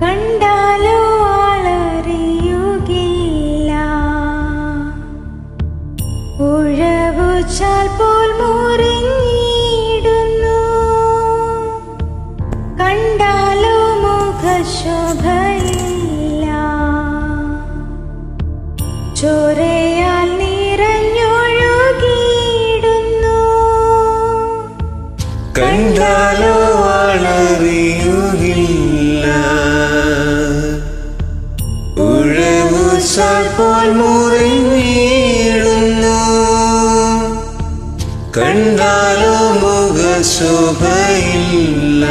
കണ്ടാലോ ആളറിയുകില്ല ഉഴവുചാൽ പോൽ മുറിഞ്ഞിടുന്നു കണ്ടാലോ മുഖശോഭയില്ല ചോരയാൽ നിറഞ്ഞൊഴുകിയിടുന്നു കണ്ടാലോ ആളറിയുകില്ല ഉഴവുചാൽ പോൽ മുറിഞ്ഞിടുന്നു കണ്ടാലോ മുഖശോഭയില്ല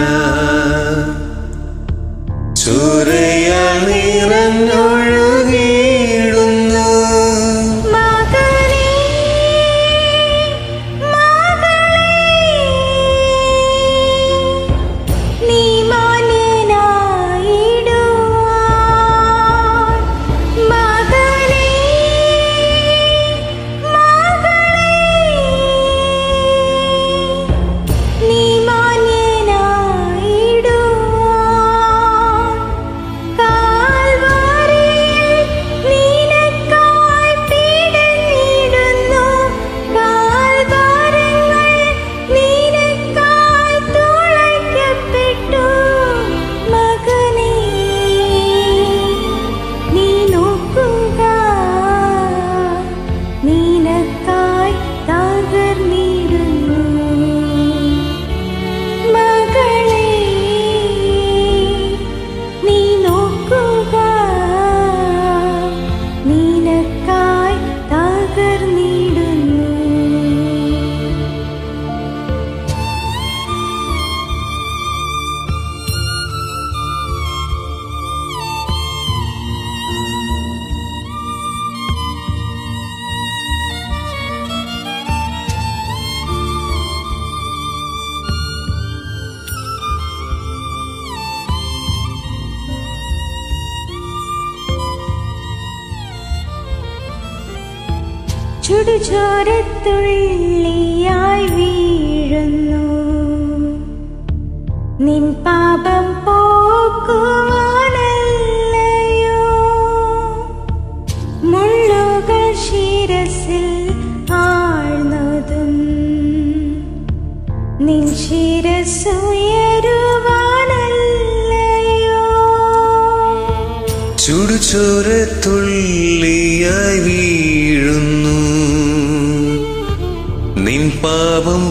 ചൂരയാൽ നിറഞ്ഞൊഴുകിയിടുന്നു മകനേ മകളേ നീ മാന്യനായിടുവാൻ മകനേ മകളേ നീ മാന്യനായിടുവാൻ കാൽവാരിയിൽ നിനക്കായി പിടഞ്ഞിടുന്നു കാൽഭാരങ്ങൾ നിനക്കായി തുളയ്ക്കപ്പെട്ടു മകനേ നീ നോക്കുക നിനക്കായി തകർന്നിടുന്നു മകളേ നീ നോക്കുക നിനക്കായി തകർന്നിടുന്നു ചുടുചോരത്തുള്ളിയായി വീഴുന്നു നിൻ പാപം പോക്കുവാനല്ലയോ മുള്ളുകൾ ശിരസിൽ ആഴ്ന്നതും നിൻ ശിരസുയരുവാനല്ലയോ ചുടുചോരത്തുള്ളിയായി വീഴുന്നു നിൻ പാപം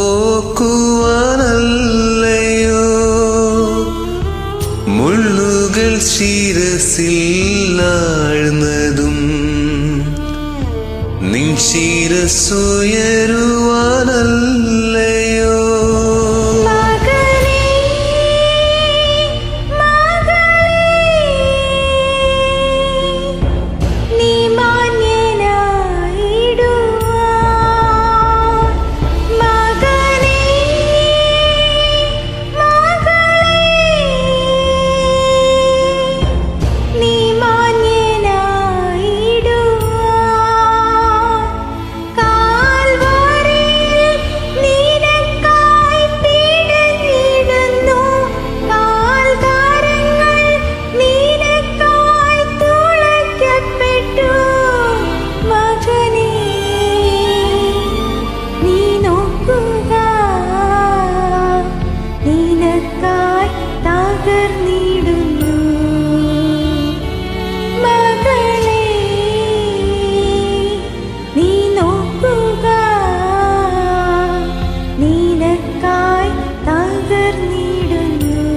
പോക്കുവാനല്ലയോ മുള്ളുകൾ ശിരസിൽ ആഴ്ന്നതും നിൻ ശിരസുയരുവാനല്ലയോ മകനേ മകളേ നീ മാന്യനായിടുവാൻ മകനേ മകളേ നീ മാന്യനായിടുവാൻ കാൽവാരിയിൽ നിനക്കായി പിടഞ്ഞിടുന്നു കാൽതാരങ്ങൾ നിനക്കായി തുളയ്ക്കപ്പെട്ടു മകനേ നീ നോക്കുക നിനക്കായി തകർന്നിടുന്നു മകളേ നീ നോക്കുക നിനക്കായി തകർന്നിടുന്നു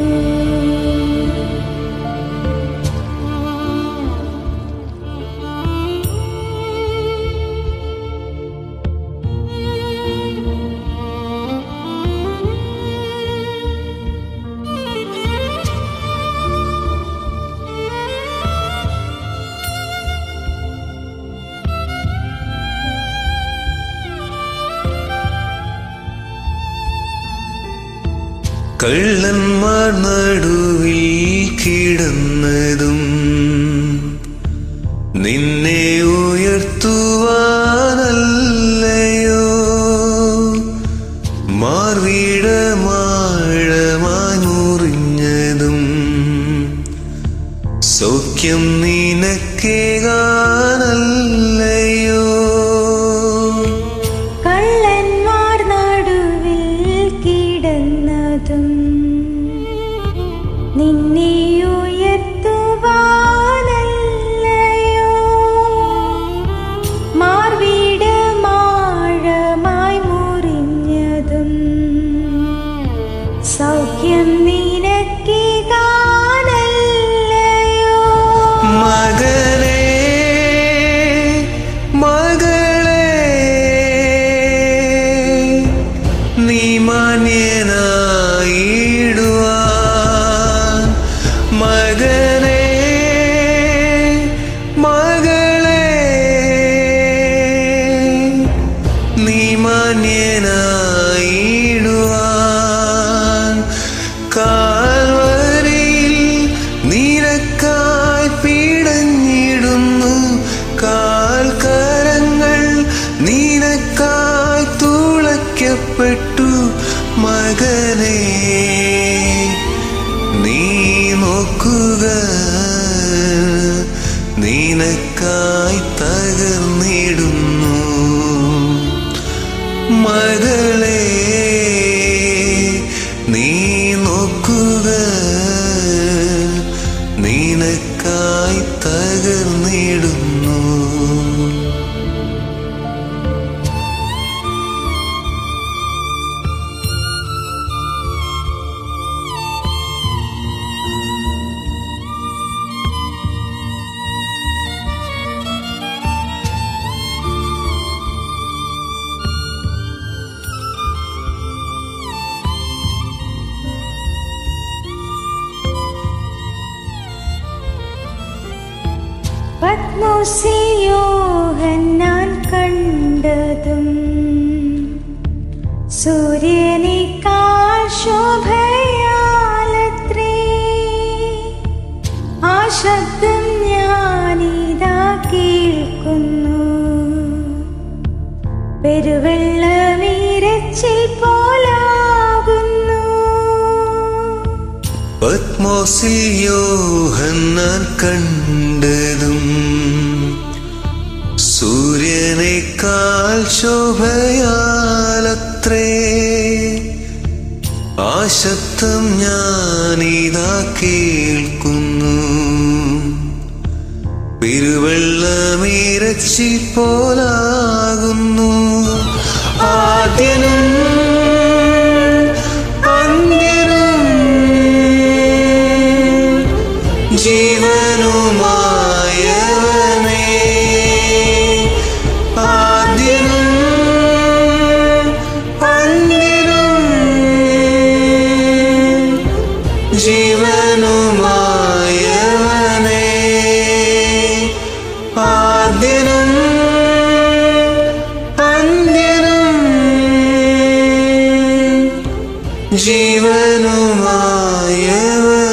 കള്ളന്മാർ നടുവിൽ കിടന്നതും നിന്നെ ഉയർത്തുവാനല്ലയോ മാർവിടമാഴമായി മുറിഞ്ഞതും സൗഖ്യം നിനക്കേകാനല്ലയോ കള്ളന്മാർ നടുവിൽ കിടന്നതും നിന്നെ ഉയർത്തുവാനല്ലയോ മാർവീട് മാഴമായി മുറിഞ്ഞതും സൗഖ്യം നിനക്ക് കാണല്ലയോ മകനേ മകളേ നീ മാന്യനായിടുവാൻ മകനേ മകളേ നീ മാന്യനായിടുവാൻ കാൽവരിയിൽ നിനക്കായി പിടഞ്ഞിടുന്നു കാൽക്കരങ്ങൾ നിനക്കായി തുളയ്ക്കപ്പെട്ടു മകനെ നീ നോക്കുക നിനക്കായി തകർന്നിടുന്നു മകളെ നീ നോക്കുക നിനക്കായി തകർന്നിടുന്നു പത്മോസിൽ യോഹന്നാൻ കണ്ടതും സൂര്യനേക്കാൾ ശോഭയാലത്രേ ആ ശബ്ദം ഞാനിതാ കേൾക്കുന്നു പെരുവെള്ളമീരച്ചിൽ പോലാകുന്നു പത്മോസിൽ യോഹന്നാൻ കണ്ടതും സൂര്യനേക്കാൾ ശോഭയാലത്രേ ആ ശബ്ദം ഞാനിതാ കേൾക്കുന്നു പെരുവെള്ളമീരച്ചിൽ പോലാകുന്നു ആദ്യനും അന്ത്യനും ജീവനുമായവനേ ആദ്യനും അന്ത്യനും ജീവനുമായവനേ ആദ്യനും അന്ത്യനും ജീവനുമായവനേ